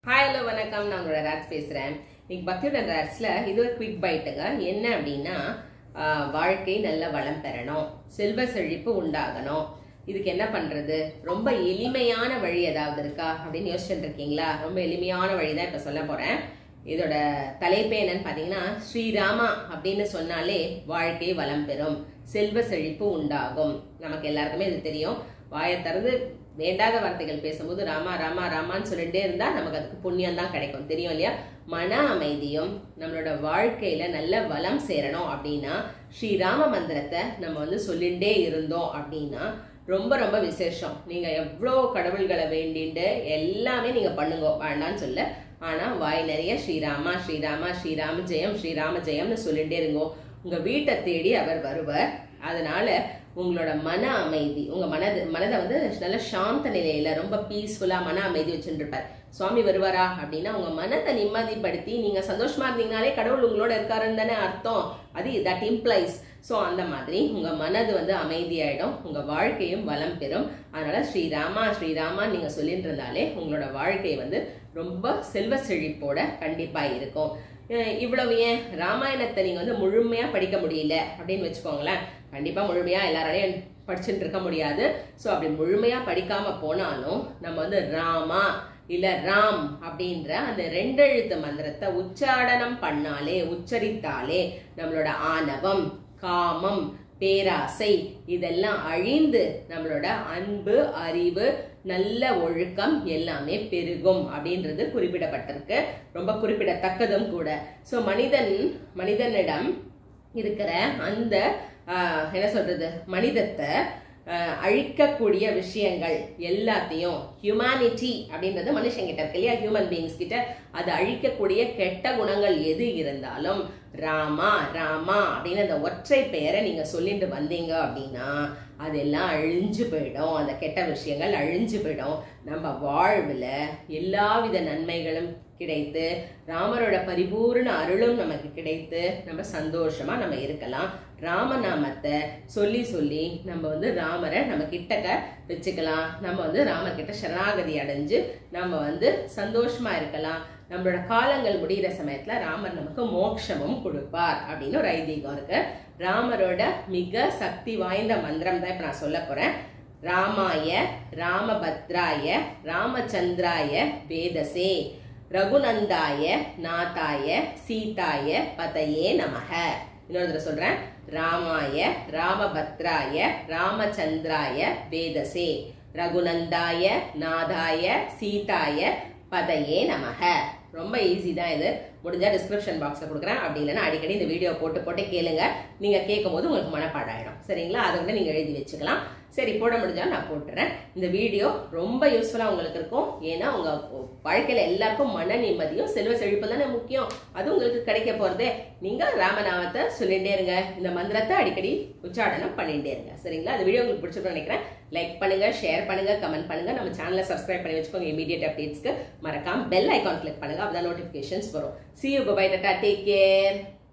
hi hello வணக்கம் நான் உங்களோட ராஜ் பேசுகிறேன் இன்னைக்கு பக்தியோட ராட்ஸில் இது ஒரு குவிக் பைட்டுங்க என்ன அப்படின்னா ஆஹ், வாழ்க்கை நல்ல வளம் பெறணும் செல்வ செழிப்பு உண்டாகணும் இதுக்கு என்ன பண்றது ரொம்ப எளிமையான வழி ஏதாவது இருக்கா அப்படின்னு யோசிச்சுட்டு இருக்கீங்களா ரொம்ப எளிமையான வழி தான் இப்போ சொல்ல போறேன் இதோட தலைப்பே என்னன்னு பார்த்தீங்கன்னா ஸ்ரீராமா அப்படின்னு சொன்னாலே வாழ்க்கை வளம் பெறும் செல்வ செழிப்பு உண்டாகும் நமக்கு எல்லாருக்குமே இது தெரியும் வாயை திறந்து வேண்டாத வார்த்தைகள் பேசும்போது ராமா ராமா ராமான்னு சொல்லிட்டே இருந்தா நமக்கு அதுக்கு புண்ணியம் தான் கிடைக்கும் தெரியும் இல்லையா மன அமைதியும் நம்மளோட வாழ்க்கையில நல்ல வளம் சேரணும் அப்படின்னா ஸ்ரீராம மந்திரத்தை நம்ம வந்து சொல்லிண்டே இருந்தோம் அப்படின்னா ரொம்ப ரொம்ப விசேஷம் நீங்க எவ்வளோ கடவுள்களை வேண்டிண்டு எல்லாமே நீங்க பண்ணுங்க வேண்டாம்னு சொல்ல ஆனா வாய் நிறைய ஸ்ரீராமா ஸ்ரீராமா ஸ்ரீராம ஜெயம் ஸ்ரீராம ஜெயம்னு சொல்லிட்டே இருங்கோ உங்க வீட்டை தேடி அவர் வருவர் அதனால உங்களோட மன அமைதி உங்க மனது மனதை வந்து நல்ல சாந்த நிலையில ரொம்ப பீஸ்ஃபுல்லா மன அமைதி வச்சுட்டு இருப்பார் சுவாமி வருவாரா அப்படின்னா உங்க மனத்தை நிம்மதிப்படுத்தி நீங்க சந்தோஷமா இருந்தீங்கனாலே கடவுள் உங்களோட இருக்காருன்னு தானே அர்த்தம் அது தட் இம்ப்ளைஸ் ஸோ அந்த மாதிரி உங்க மனது வந்து அமைதியாயிடும் உங்க வாழ்க்கையும் வளம் பெறும் அதனால ஸ்ரீராமா ஸ்ரீராமா நீங்க சொல்லிட்டு இருந்தாலே உங்களோட வாழ்க்கை வந்து ரொம்ப செல்வ செழிப்போட கண்டிப்பா இருக்கும் அஹ் இவ்வளவு ஏன் ராமாயணத்தை நீங்க வந்து முழுமையா படிக்க முடியல அப்படின்னு வச்சுக்கோங்களேன் கண்டிப்பா முழுமையா எல்லாராலையும் படிச்சுட்டு இருக்க முடியாது ஸோ அப்படி முழுமையா படிக்காம போனாலும் நம்ம வந்து ராமா இல்ல ராம் அப்படின்ற அந்த ரெண்டெழுத்து மந்திரத்தை உச்சாடனம் பண்ணாலே உச்சரித்தாலே நம்மளோட ஆணவம் காமம் பேராசை இதெல்லாம் அழிந்து நம்மளோட அன்பு அறிவு நல்ல ஒழுக்கம் எல்லாமே பெருகும் அப்படின்றது குறிப்பிடப்பட்டிருக்கு ரொம்ப குறிப்பிடத்தக்கதும் கூட ஸோ மனிதன் மனிதனிடம் இருக்கிற அந்த ஆஹ், என்ன சொல்றது மனிதத்தை ஆஹ், அழிக்கக்கூடிய விஷயங்கள் எல்லாத்தையும் ஹியூமானிட்டி அப்படின்றது மனுஷங்கிட்ட இருக்கு இல்லையா ஹியூமன் பீயிங்ஸ் கிட்ட அது அழிக்கக்கூடிய கெட்ட குணங்கள் எது இருந்தாலும் ராமா ராமா அப்படின்னு அந்த ஒற்றை பெயரை நீங்க சொல்லிட்டு வந்தீங்க அப்படின்னா அதெல்லாம் அழிஞ்சு போயிடும் அந்த கெட்ட விஷயங்கள் அழிஞ்சு போயிடும் நம்ம வாழ்வுல எல்லாவித நன்மைகளும் கிடைத்து ராமரோட பரிபூர்ண அருளும் நமக்கு கிடைத்து நம்ம சந்தோஷமா நம்ம இருக்கலாம் ராமநாமத்தை சொல்லி சொல்லி நம்ம வந்து ராமரை நம்ம கிட்டக்க வச்சுக்கலாம் நம்ம வந்து ராமர் கிட்ட சரணாகதி அடைஞ்சு நம்ம வந்து சந்தோஷமா இருக்கலாம் நம்மளோட காலங்கள் முடிகிற சமயத்துல ராமர் நமக்கு மோட்சமும் கொடுப்பார் அப்படின்னு ஒரு ஐதீகம் இருக்கு ராமரோட மிக சக்தி வாய்ந்த மந்திரம் தான் இப்ப நான் சொல்ல போறேன் ராமாய ராமபத்ராய ராமச்சந்திராய வேதசே ரகுநந்தாய நாதாய சீதாய பதையே நமக இன்னொரு தடவை சொல்றேன் ராமாய ராமபத்ராய ராமச்சந்திராய வேதசே ரகுநந்தாய நாதாய சீதாய பதையே நமக ரொம்ப ஈஸி தான் இது முடிஞ்சா டிஸ்கிரிப்ஷன் பாக்ஸ்ல கொடுக்குறேன் அப்படி இல்லைன்னா அடிக்கடி இந்த வீடியோ போட்டு போட்டு கேளுங்க நீங்க கேட்கும் போது உங்களுக்கு மனப்பாடம் ஆயிடும் சரிங்களா அதை வந்து நீங்க எழுதி வச்சுக்கலாம் சரி போட முடிஞ்சா நான் போட்டுறேன் இந்த வீடியோ ரொம்ப யூஸ்ஃபுல்லா உங்களுக்கு இருக்கும் ஏன்னா உங்க வாழ்க்கையில எல்லாருக்கும் மன நிம்மதியும் செல்வ செழிப்பு தானே முக்கியம் அது உங்களுக்கு கிடைக்க போறதே நீங்க ராமநாமத்தை சொல்லிட்டே இருங்க இந்த மந்திரத்தை அடிக்கடி உச்சாடனம் பண்ணிட்டே இருங்க சரிங்களா இந்த வீடியோ உங்களுக்கு பிடிச்சிருக்கும்னு நினைக்கிறேன் லைக் பண்ணுங்க ஷேர் பண்ணுங்க கமெண்ட் பண்ணுங்க நம்ம சேனலை சப்ஸ்கிரைப் பண்ணி வச்சுக்கோங்க இமீடியட் அப்டேட்ஸ்க்கு மறக்காம பெல் ஐகான் கிளிக் பண்ணுங்க அப்பதான் நோட்டிபிகேஷன்ஸ் வரும் see you bye tata take care